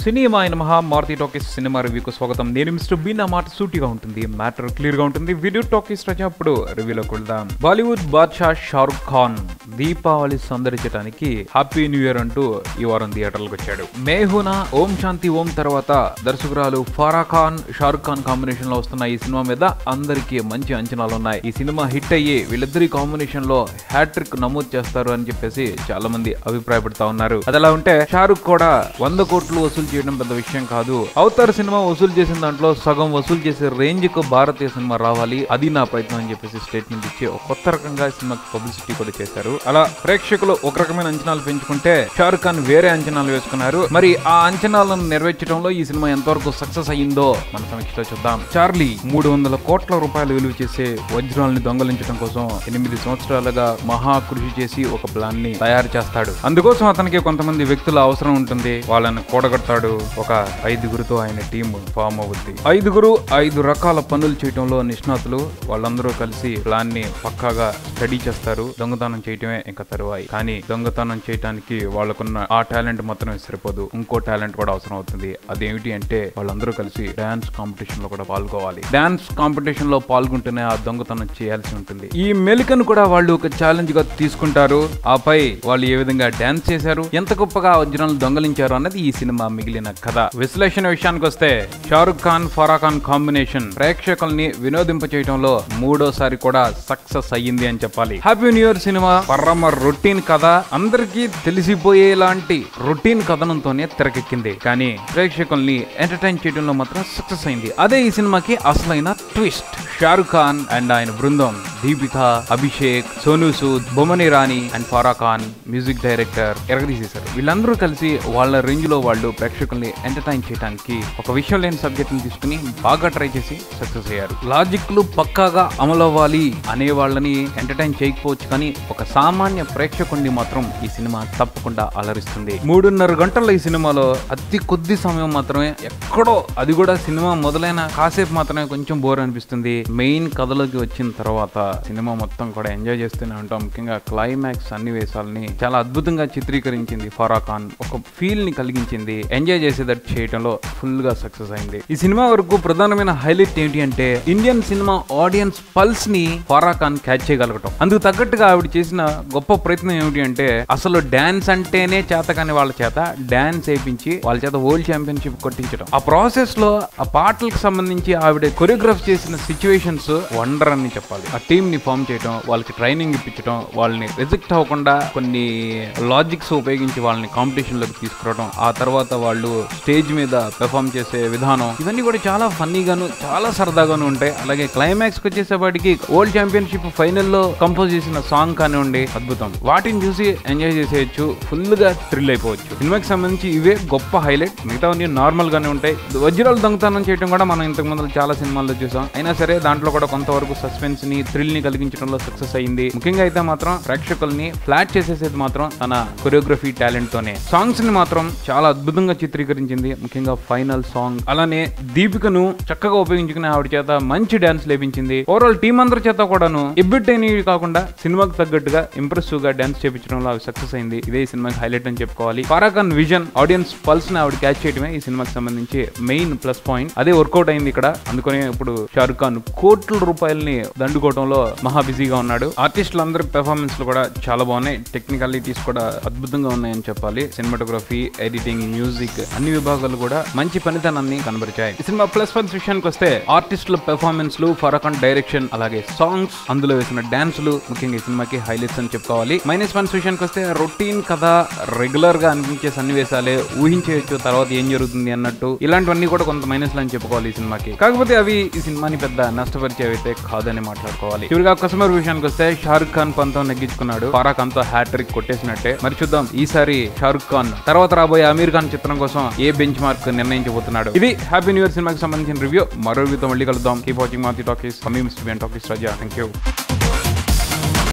cinema అయిన మహా Maruti talkies cinema రివ్యూకు స్వాగతం నేను మిస్టర్ బీ నా మాట సూటిగా ఉంటుంది మ్యాటర్ క్లియర్ గా ఉంటుంది వీడియో టాకీస్ రచన అప్పుడు రివ్యూలోకి వెళ్దాం బాలీవుడ్ బాద్షా షారుఖ్ ఖాన్ దీపావళి సందర్శించడానికి హ్యాపీ న్యూ ఇయర్ అంటూ ఈ వారం థియేటర్లకు వచ్చాడు మేహునా ఓం శాంతి ఓం తర్వాత దర్శకురాలు ఫారా ఖాన్ షారుఖ్ ఖాన్ కాంబినేషన్ లో వస్తున్న ఈ సినిమా మీద అందరికీ మంచి అంచనాలు ఉన్నాయి ఈ సినిమా హిట్ అయ్యి వీళ్ళిద్దరి కాంబినేషన్ లో హ్యాట్రిక్ నమోదు చేస్తారు అని చెప్పేసి చాలా మంది అభిప్రాయపడతా ఉన్నారు అది అలా ఉంటే షారుఖ్ కూడా వంద కోట్లు వసూలు చేయడం పెద్ద విషయం కాదు అవతార్ సినిమా వసూలు చేసిన దాంట్లో సగం వసూలు చేసే రేంజ్ కు భారతీయ సినిమా రావాలి అది నా ప్రయత్నం అని చెప్పేసి స్టేట్మెంట్ ఇచ్చి ఒక కొత్త రకంగా సినిమాకి పబ్లిసిటీ కూడా చేశారు అలా ప్రేక్షకులు ఒక రకమైన అంచనాలు పెంచుకుంటే షారుఖ్ ఖాన్ వేరే అంచనాలు వేసుకున్నారు మరి ఆ అంచనాలను నెరవేర్చడంలో ఈ సినిమా ఎంతవరకు సక్సెస్ అయ్యిందో మన సమీక్షలో చూద్దాం చార్లీ మూడు వందల కోట్ల రూపాయలు విలువ చేసే వజ్రాల్ని దొంగలించడం కోసం ఎనిమిది సంవత్సరాలుగా మహా కృషి చేసి ఒక ప్లాన్ ని తయారు చేస్తాడు అందుకోసం అతనికి కొంతమంది వ్యక్తుల అవసరం ఉంటుంది వాళ్ళని కూడగొడతాడు ఒక ఐదుగురితో ఆయన టీం ఫామ్ అవుద్ది ఐదుగురు ఐదు రకాల పనులు చేయటంలో నిష్ణాతులు వాళ్ళందరూ కలిసి ప్లాన్ ని పక్కాగా స్టడీ చేస్తారు దొంగతనం చేయటమే ఇంకా తరువాయి కానీ దొంగతనం చేయటానికి వాళ్ళకున్న ఆ టాలెంట్ మాత్రమే సరిపోదు ఇంకో టాలెంట్ కూడా అవసరం అవుతుంది అదేమిటి అంటే వాళ్ళందరూ కలిసి డాన్స్ కాంపిటీషన్ లో కూడా పాల్గొవాలి డాన్స్ కాంపిటీషన్ లో పాల్గొంటేనే ఆ దొంగతనం చేయాల్సి ఉంటుంది ఈ మెలికను కూడా వాళ్ళు ఒక ఛాలెంజ్ గా తీసుకుంటారు ఆపై వాళ్ళు ఏ విధంగా డాన్స్ చేశారు ఎంత గొప్పగా వజ్రాలను దొంగలించారు అన్నది ఈ సినిమా మిగిలిన కథ విశ్లేషణ విషయానికి వస్తే షారుఖ్ ఖాన్ ఫరా ఖాన్ కాంబినేషన్ ప్రేక్షకుల్ని వినోదింప చేయడంలో మూడోసారి కూడా సక్సెస్ అయ్యింది అని చెప్పాలి హ్యాపీ న్యూ ఇయర్ సినిమా పరమ రొటీన్ కథ అందరికీ తెలిసిపోయేలాంటి రొటీన్ కథనంతోనే తెరకెక్కింది కానీ ప్రేక్షకుల్ని ఎంటర్టైన్ చేయడంలో మాత్రం సక్సెస్ అయింది అదే ఈ సినిమాకి అసలైన ట్విస్ట్ షారుఖ్ ఖాన్ అండ్ ఆయన బృందం దీపిక అభిషేక్ సోనూ సూద్ బొమ్మని రాణి and Farah Khan music director ఎరగదీసేశారు వీళ్ళందరూ కలిసి వాళ్ళ రేంజ్ లో వాళ్ళు ప్రేక్షకుల్ని ఎంటర్టైన్ చేయడానికి ఒక విషయం లేని సబ్జెక్ట్ ని తీసుకుని బాగా ట్రై చేసి సక్సెస్ అయ్యారు లాజిక్లు పక్కాగా అమలు అవ్వాలి అనే వాళ్ళని ఎంటర్టైన్ చేయకపోవచ్చు కానీ ఒక సామాన్య ప్రేక్షకుడిని మాత్రం ఈ సినిమా తప్పకుండా అలరిస్తుంది మూడున్నర గంటల ఈ సినిమాలో అతి కొద్ది సమయం మాత్రమే ఎక్కడో అది కూడా సినిమా మొదలైన కాసేపు మాత్రమే కొంచెం బోర్ అనిపిస్తుంది మెయిన్ కథలోకి వచ్చిన తర్వాత సినిమా మొత్తం కూడా ఎంజాయ్ చేస్తూనే ఉంటాం ముఖ్యంగా క్లైమాక్స్ సన్నివేశాలని చాలా అద్భుతంగా చిత్రీకరించింది ఫరా ఖాన్ ఒక ఫీల్ ని కలిగించింది ఎంజాయ్ చేసేటట్టు చేయడంలో ఫుల్ గా సక్సెస్ అయింది ఈ సినిమా వరకు ప్రధానమైన హైలైట్ ఏంటి అంటే ఇండియన్ సినిమా ఆడియన్స్ పల్స్ ని ఫరా ఖాన్ క్యాచ్ చేయగలగటం అందుకు తగ్గట్టుగా ఆవిడ చేసిన గొప్ప ప్రయత్నం ఏమిటి అంటే అసలు డాన్స్ అంటేనే చేత కాని వాళ్ళ చేత డాన్స్ వేయించి వాళ్ళ చేత వరల్డ్ ఛాంపియన్షిప్ కొట్టించడం ఆ ప్రాసెస్ లో ఆ పాటలకు సంబంధించి ఆవిడ కొరియోగ్రాఫ్ చేసిన సిచ్యువేషన్స్ వండర్ అని చెప్పాలి ఆ టీమ్ ని ఫామ్ చేయడం వాళ్ళకి ట్రైనింగ్ ఇప్పించడం వాళ్ళని రిజెక్ట్ అవ్వకుండా కొన్ని లాజిక్స్ ఉపయోగించి వాళ్ళని కాంపిటీషన్ లోకి తీసుకురావడం ఆ తర్వాత వాళ్ళు స్టేజ్ మీద పెర్ఫామ్ చేసే విధానం ఇవన్నీ కూడా చాలా ఫన్నీగాను చాలా సరదాగాను ఉంటాయి అలాగే క్లైమాక్స్ కి వచ్చేసేపాటికి వరల్డ్ ఛాంపియన్షిప్ ఫైనల్ లో కంపోజ్ చేసిన సాంగ్ కానివ్వండి అద్భుతం వాటిని చూసి ఎంజాయ్ చేసేయచ్చు ఫుల్ గా థ్రిల్ అయిపోవచ్చు సినిమాకి సంబంధించి ఇవే గొప్ప హైలైట్ మిగతావన్నీ నార్మల్ గానే ఉంటాయి వజ్రాలు దొంగతనం చేయడం కూడా మనం ఇంతకు ముందు చాలా సినిమాల్లో చూసాం అయినా సరే దాంట్లో కూడా కొంతవరకు సస్పెన్స్ ని థ్రిల్ ని కలిగించడంలో సక్సెస్ అయింది ముఖ్యంగా అయితే మాత్రం ప్రేక్షకుల్ని ఫ్లాట్ చేసేసేది మాత్రం తన కొరియోగ్రఫీ టాలెంట్ తోనే సాంగ్స్ ని మాత్రం చాలా అద్భుతంగా చిత్రీకరించింది ముఖ్యంగా ఫైనల్ సాంగ్ అలానే దీపికను చక్కగా ఉపయోగించుకుని ఆవిడ చేత మంచి డాన్స్ లేపించింది ఓవరాల్ టీం అందరి చేత కూడాను ఎబ్బిట్ అయినవి కాకుండా సినిమాకి తగ్గట్టుగా ఇంప్రెసివ్ గా డాన్స్ చేపించడంలో అవి సక్సెస్ అయింది ఇదే ఈ సినిమాకి హైలైట్ అని చెప్పుకోవాలి ఫారాఖాన్ విజన్ ఆడియన్స్ పల్స్ ని ఆవిడ క్యాచ్ చేయడమే ఈ సినిమాకి సంబంధించి మెయిన్ ప్లస్ పాయింట్ అదే వర్కౌట్ అయింది ఇక్కడ అందుకనే ఇప్పుడు షారుఖ్ ఖాన్ కోట్ల రూపాయలని దండుకోవడంలో మహా బిజీగా ఉన్నాడు ఆర్టిస్టులు అందరి పెర్ఫార్మెన్స్ లు కూడా చాలా బాగున్నాయి టెక్నికాలిటీస్ కూడా అద్భుతంగా ఉన్నాయని చెప్పాలి సినిమాటోగ్రఫీ ఎడిటింగ్ మ్యూజిక్ అన్ని విభాగాలు కూడా మంచి పనితనాన్ని కనబరిచాయి ఈ సినిమా ప్లస్ పాయింట్స్ విషయానికి వస్తే ఆర్టిస్టుల పెర్ఫార్మెన్స్ లు ఫరకాన్ డైరెక్షన్ అలాగే సాంగ్స్ అందులో వేసిన డాన్సులు ముఖ్యంగా ఈ సినిమాకి హైలైట్స్ అని చెప్పుకోవాలి మైనస్ పాయింట్స్ విషయానికి వస్తే రొటీన్ కథ రెగ్యులర్ గా అనిపించే సన్నివేశాలే ఊహించేయచ్చు తర్వాత ఏం జరుగుతుంది అన్నట్టు ఇలాంటివన్నీ కూడా కొంత మైనస్ అని చెప్పుకోవాలి ఈ సినిమాకి కాకపోతే అవి ఈ సినిమాని పెద్ద నష్టపరిచేవైతే కాదని మాట్లాడుకోవాలి చివరిగా కస్టమర్ విషయానికి వస్తే షారుఖ్ ఖాన్ పంతం నెగ్గించుకున్నాడు ఫారా ఖాన్ తో హ్యాట్రిక్ కొట్టేసినట్టే మరి చూద్దాం ఈసారి షారుఖ్ ఖాన్ తర్వాత రాబోయే అమీర్ ఖాన్ చిత్రం కోసం ఏ బెంచ్ మార్క్ నిర్ణయించబోతున్నాడు ఇది హ్యాపీ న్యూ ఇయర్ సినిమాకి సంబంధించిన రివ్యూ మరో రివ్యూతో మళ్ళీ కలుద్దాం కీప్ వాచింగ్ మాతి టాకీస్ కమీ mister talkies Raja thank you